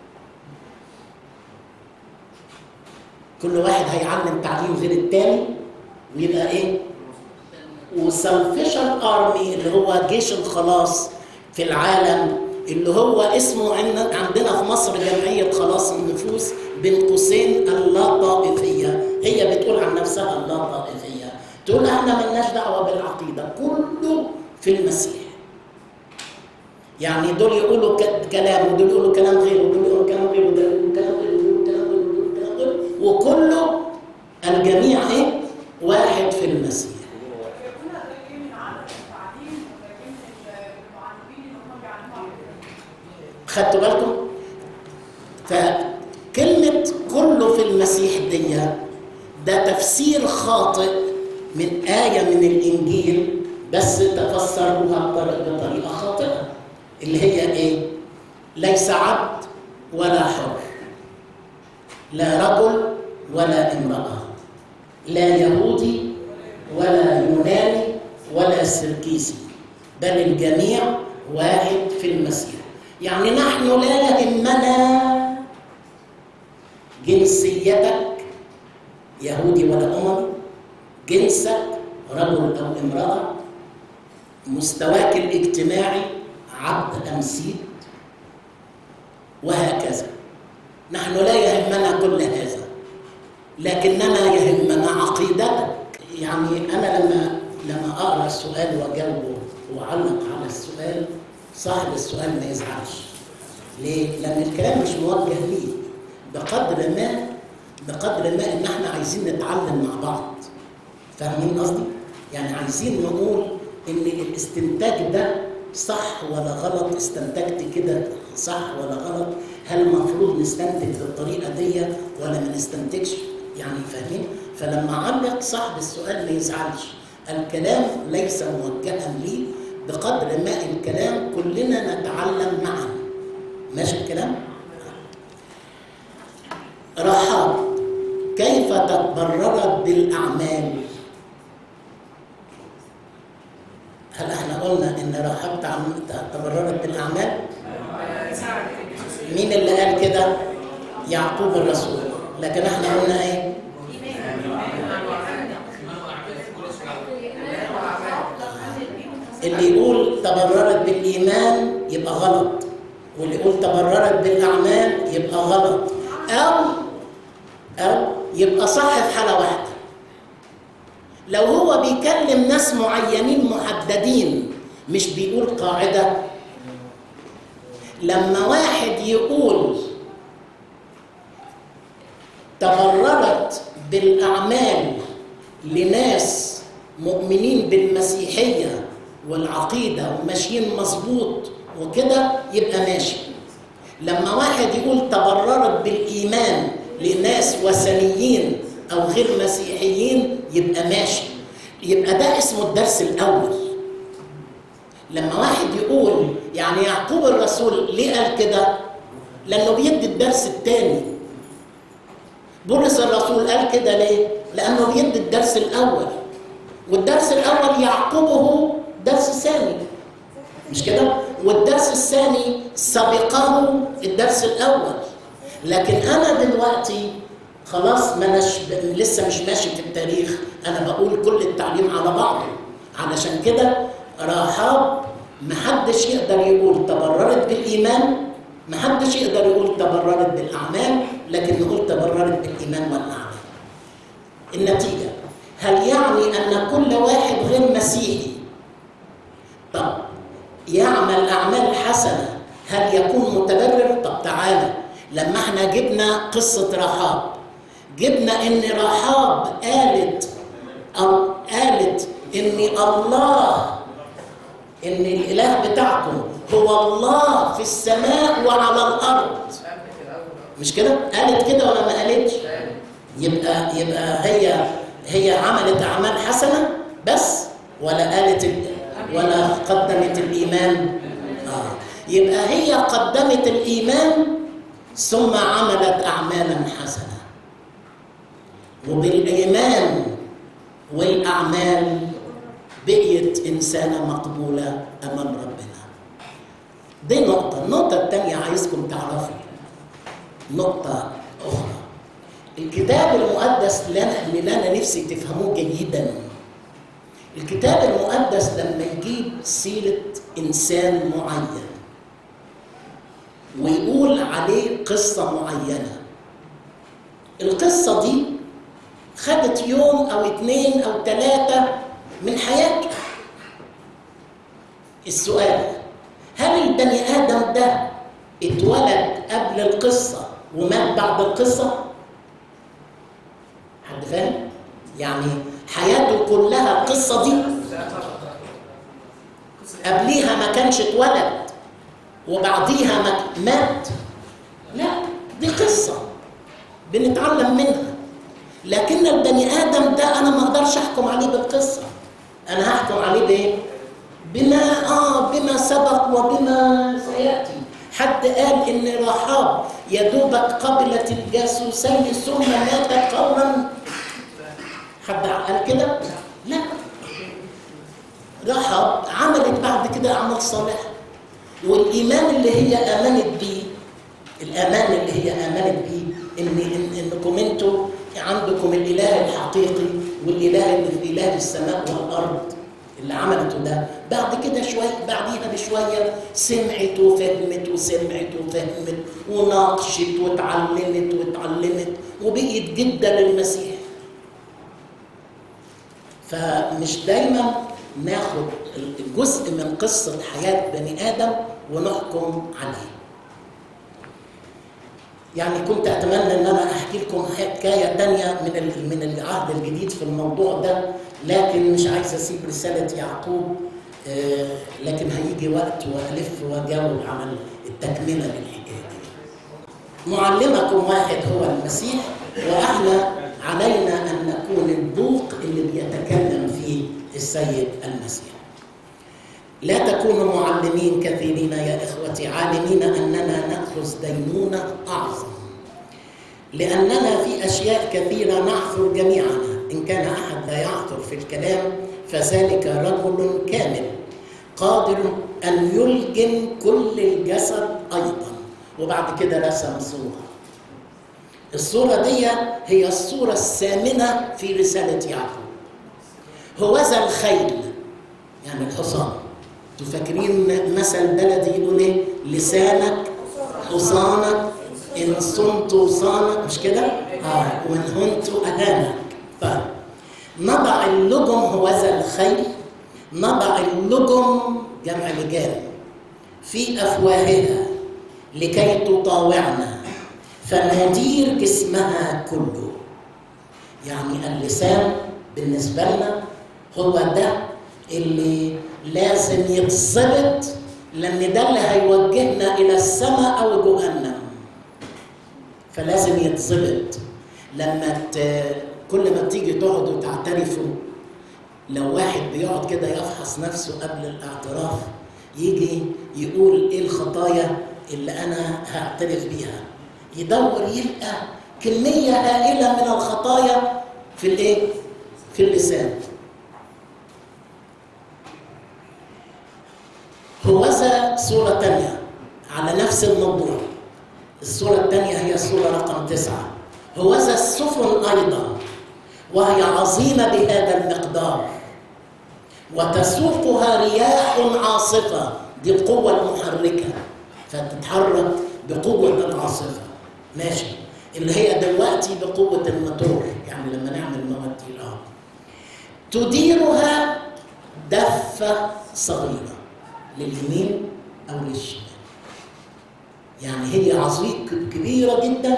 كل واحد هيعلم تعليم غير التاني ويبقى ايه وسلفيشن ارمي اللي هو جيش الخلاص في العالم اللي هو اسمه عندنا في مصر جمعية خلاص النفوس بين قوسين اللا طائفية هي بتقول عن نفسها اللا طائفية تقول احنا ملناش دعوة بالعقيدة كله في المسيح يعني دول يقولوا كلام ودول يقولوا كلام غير ودول يقولوا كلام غير ودول يقولوا كلام غير ودول كلام غير ودول كلام غير وكله الجميع ايه؟ واحد في المسيح. خدتوا بالكم؟ فكلمة كله في المسيح دي ده تفسير خاطئ من آية من الإنجيل بس تفسروها بطريقة خاطئة اللي هي ايه ليس عبد ولا حر لا رجل ولا امراه لا يهودي ولا يوناني ولا سركيسي بل الجميع واحد في المسيح يعني نحن لا يهمنا جنسيتك يهودي ولا اممي جنسك رجل او امراه مستواك الاجتماعي عبد أم سيد وهكذا نحن لا يهمنا كل هذا لكننا يهمنا عقيدتك يعني أنا لما لما أقرأ السؤال وأجاوبه وأعلق على السؤال صاحب السؤال ما يزعلش ليه؟ لأن الكلام مش موجه ليه بقدر ما بقدر ما إن إحنا عايزين نتعلم مع بعض فاهمين قصدي؟ يعني عايزين نقول إن الاستنتاج ده صح ولا غلط استنتجت كده صح ولا غلط هل المفروض نستنتج بالطريقه دي ولا ما نستنتجش يعني فاهمين فلما علق صاحب السؤال ما يزعلش الكلام ليس موجها لي بقدر ما الكلام كلنا نتعلم معا ماشي الكلام رحاب كيف تبررت بالاعمال هل احنا قلنا ان رحاب تبررت بالاعمال؟ مين اللي قال كده؟ يعقوب الرسول لكن احنا قلنا ايه؟ اللي يقول تبررت بالإيمان يبقى غلط واللي يقول تبررت بالأعمال يبقى غلط أو أو يبقى صح في حالة واحدة لو هو بيكلم ناس معينين محددين مش بيقول قاعدة لما واحد يقول تبررت بالأعمال لناس مؤمنين بالمسيحية والعقيدة وماشيين مظبوط وكده يبقى ماشي لما واحد يقول تبررت بالإيمان لناس وثنيين أو غير مسيحيين يبقى ماشي يبقى ده اسمه الدرس الأول لما واحد يقول يعني يعقوب الرسول ليه قال كده؟ لأنه بيدي الدرس الثاني بولس الرسول قال كده ليه؟ لأنه بيدي الدرس الأول والدرس الأول يعقبه درس ثاني مش كده؟ والدرس الثاني سبقه الدرس الأول لكن أنا دلوقتي خلاص ما أناش لسه مش ماشي في التاريخ أنا بقول كل التعليم على بعضه علشان كده رحاب محدش يقدر يقول تبررت بالإيمان محدش يقدر يقول تبررت بالأعمال لكن نقول تبررت بالإيمان والأعمال النتيجة هل يعني أن كل واحد غير مسيحي طب يعمل أعمال حسنة هل يكون متبرر؟ طب تعالى لما احنا جبنا قصة رحاب جبنا ان رحاب قالت أو قالت ان الله ان الاله بتاعكم هو الله في السماء وعلى الارض مش كده قالت كده ولا ما قالتش يبقى يبقى هي هي عملت اعمال حسنه بس ولا قالت ال- ولا قدمت الايمان اه يبقى هي قدمت الايمان ثم عملت اعمالا حسنه وبالايمان والاعمال بقيت انسانه مقبوله امام ربنا دي نقطه النقطه الثانيه عايزكم تعرفوا نقطه اخرى الكتاب المقدس لنا اللي انا نفسي تفهموه جيدا الكتاب المقدس لما يجيب سيره انسان معين ويقول عليه قصه معينه القصه دي خدت يوم او اتنين او تلاته من حياته السؤال هل البني ادم ده اتولد قبل القصه ومات بعد القصه حد فاهم يعني حياته كلها القصه دي قبليها ما كانش اتولد وبعديها ما مات لا دي قصه بنتعلم منها لكن البني ادم ده انا ما اقدرش احكم عليه بالقصه انا هحكم عليه بايه بما اه بما سبق وبما سياتي حد قال ان رحاب يا دوبك قبلت الجاسوسين ثم ماتت فورا حد قال كده لا رحاب عملت بعد كده اعمال صالحه والايمان اللي هي امنت بيه الامان اللي هي امنت بيه ان إن انكم انتوا عندكم الاله الحقيقي والاله اللي في اله السماء والارض اللي عملته ده بعد كده شويه بعديها بشويه سمعت وفهمت وسمعت وفهمت وناقشت واتعلمت واتعلمت وبقيت جده للمسيح فمش دايما ناخد جزء من قصه حياه بني ادم ونحكم عليه يعني كنت اتمنى ان انا احكي لكم حكايه تانية من ال- من العهد الجديد في الموضوع ده لكن مش عايز اسيب رساله يعقوب آه، لكن هيجي وقت والف واجاوب على التكمله للحكايه دي. معلمكم واحد هو المسيح واحنا علينا ان نكون البوق اللي بيتكلم فيه السيد المسيح. لا تكونوا معلمين كثيرين يا إخوتي عالمين أننا نأخذ دينونة أعظم لأننا في أشياء كثيرة نعثر جميعنا إن كان أحد لا يعثر في الكلام فذلك رجل كامل قادر أن يلجم كل الجسد أيضا وبعد كده رسم صورة الصورة دي هي الصورة الثامنة في رسالة يعقوب هوذا الخيل يعني الحصان انتوا فاكرين مثل بلدي يقول ايه لسانك حصانك ان صنت وصانك مش كده اه وان هنت اهانك طيب نضع اللجم هو ذا الخيل نضع اللجم جمع لجام في افواهها لكي تطاوعنا فندير جسمها كله يعني اللسان بالنسبه لنا هو ده اللي لازم يتظبط لان ده اللي هيوجهنا الى السماء او جهنم فلازم يتظبط لما ت... كل ما بتيجي تقعدوا وتعترفوا لو واحد بيقعد كده يفحص نفسه قبل الاعتراف يجي يقول ايه الخطايا اللي انا هعترف بيها يدور يلقى كميه هائله من الخطايا في الايه في اللسان هوذا صورة تانية على نفس الموضوع الصورة الثانية هي الصورة رقم تسعة هوذا السفن أيضا وهي عظيمة بهذا المقدار وتسوقها رياح عاصفة دي القوة المحركة فتتحرك بقوة العاصفة ماشي اللي هي دلوقتي بقوة الموتور يعني لما نعمل مواتير اه تديرها دفة صغيرة لليمين أو للشمال يعني هي عصيق كبيرة جدا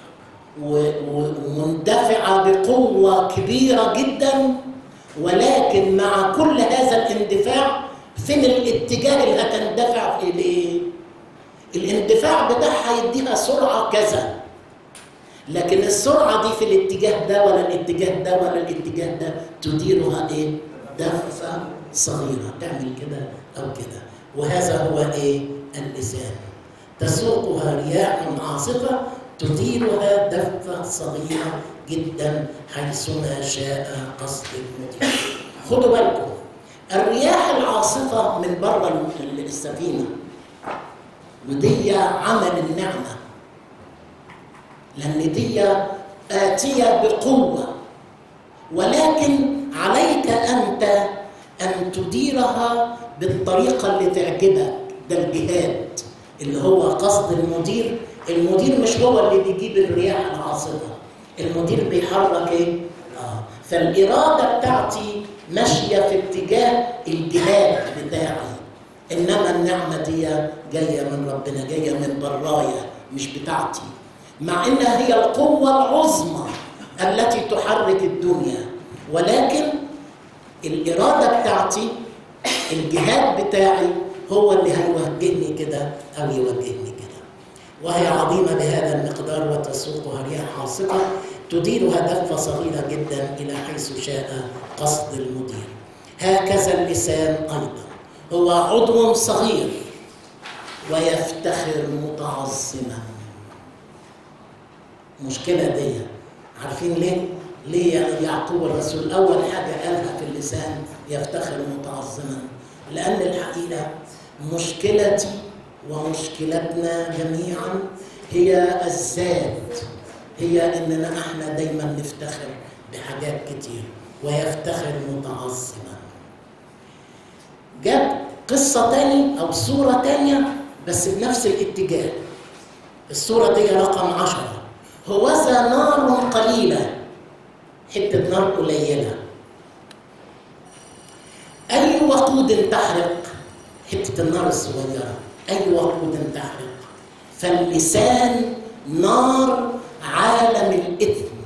ومندفعة بقوة كبيرة جدا ولكن مع كل هذا الاندفاع فين الاتجاه اللي هتندفع إليه؟ الاندفاع بتاعها يديها سرعة كذا لكن السرعة دي في الاتجاه ده ولا الاتجاه ده ولا الاتجاه ده تديرها ايه؟ دفة صغيرة تعمل كده أو كده وهذا هو ايه؟ اللسان تسوقها رياح عاصفة تديرها دفة صغيرة جدا حيثما شاء قصد المدير خدوا بالكم الرياح العاصفة من بره السفينة ودي عمل النعمة لأن دي آتية بقوة ولكن عليك أنت أن تديرها بالطريقة اللي تعجبك ده الجهاد اللي هو قصد المدير المدير مش هو اللي بيجيب الرياح العاصفة المدير بيحرك ايه؟ آه. فالإرادة بتاعتي ماشية في اتجاه الجهاد بتاعي إنما النعمة دي جاية من ربنا جاية من برايا مش بتاعتي مع إنها هي القوة العظمى التي تحرك الدنيا ولكن الإرادة بتاعتي الجهاد بتاعي هو اللي هيوجهني كده أو يوجهني كده وهي عظيمة بهذا المقدار وتسوقها رياح عاصفة تديرها دفة صغيرة جدا إلى حيث شاء قصد المدير هكذا اللسان أيضا هو عضو صغير ويفتخر متعظما مشكلة دي عارفين ليه؟ ليه يعقوب الرسول أول حاجة قالها في اللسان يفتخر متعظما لأن الحقيقة مشكلتي ومشكلتنا جميعا هي الذات هي اننا احنا دايما نفتخر بحاجات كتير ويفتخر متعظما جاب قصة تاني أو صورة تانية بس بنفس الاتجاه الصورة دي رقم عشرة هوذا نار قليلة حتة نار قليلة أي وقود تحرق حتة النار الصغيرة أي وقود تحرق فاللسان نار عالم الإثم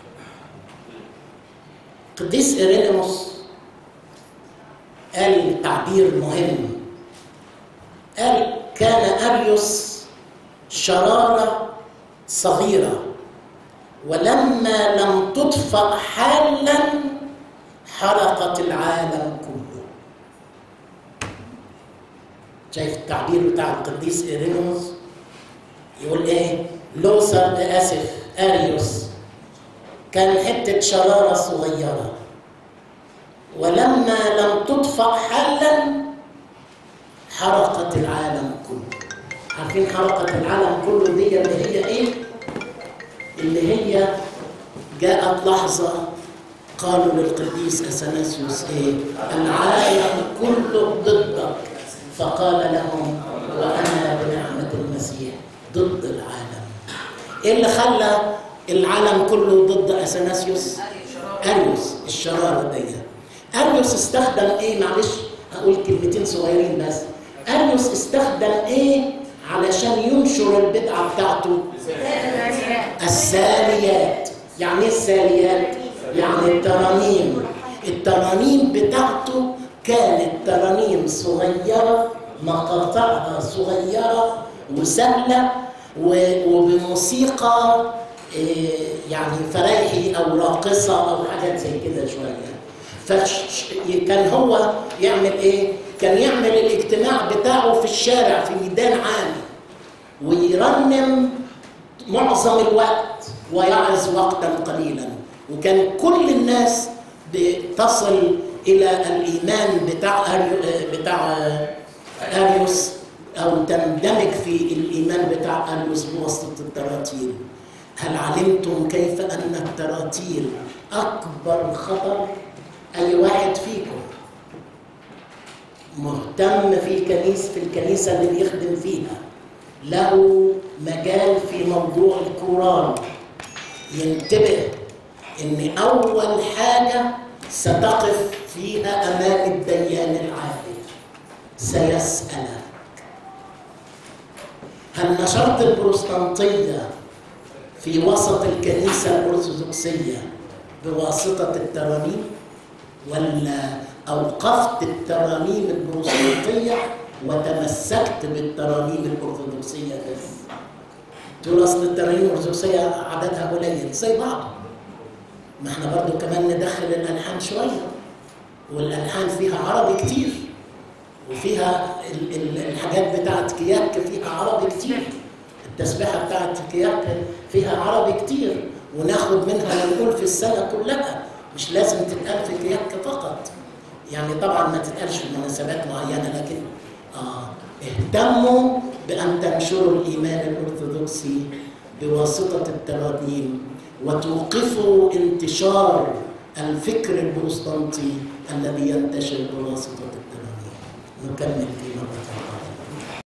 قديس إيرينيموس قال تعبير مهم قال كان أريوس شرارة صغيرة ولما لم تطفأ حالا حرقت العالم كله شايف التعبير بتاع القديس إيرينوس يقول ايه لوثر اسف اريوس كان حته شراره صغيره ولما لم تطفأ حلا حرقت العالم كله عارفين حرقت العالم كله دي اللي هي ايه اللي هي جاءت لحظه قالوا للقديس اثناسيوس ايه العالم كله ضدك فقال لهم وأنا بنعمة المسيح ضد العالم إيه اللي خلى العالم كله ضد أثناسيوس؟ أريوس الشرارة دي أريوس استخدم إيه معلش هقول كلمتين صغيرين بس أريوس استخدم إيه علشان ينشر البدعة بتاعته الساليات يعني ايه الساليات يعني الترانيم الترانيم بتاعته كانت ترانيم صغيرة مقاطعها صغيرة وسهلة و- وبموسيقى إيه، يعني فرايحي أو راقصة أو حاجات زي كده شوية فكان هو يعمل إيه؟ كان يعمل الاجتماع بتاعه في الشارع في ميدان عام ويرنم معظم الوقت ويعظ وقتا قليلا وكان كل الناس بتصل الى الايمان بتاع أريو- بتاع اريوس او تندمج في الايمان بتاع اريوس بواسطه التراتيل هل علمتم كيف ان التراتيل اكبر خطر اي واحد فيكم مهتم في كنيسة في الكنيسة اللي بيخدم فيها له مجال في موضوع القرآن ينتبه ان اول حاجة ستقف فيها امام الديان العادل سيسألك هل نشرت البروتستانتية في وسط الكنيسة الأرثوذكسية بواسطة الترانيم ولا أوقفت الترانيم البروتستانتية وتمسكت بالترانيم الأرثوذكسية بس تقول أصل الترانيم الأرثوذكسية عددها قليل زي بعض ما احنا برضو كمان ندخل الألحان شوية والألحان فيها عربي كتير وفيها ال- ال- الحاجات بتاعت كياك فيها عربي كتير التسبيحة بتاعت كياك فيها عربي كتير وناخد منها ونقول في السنة كلها مش لازم تتقال في كياك فقط يعني طبعا ما تتقالش في مناسبات معينة لكن آه اهتموا بأن تنشروا الإيمان الأرثوذكسي بواسطة الترانيم وتوقفوا انتشار الفكر البروتستانتي الذي ينتشر بواسطة الترانيم نكمل في مرة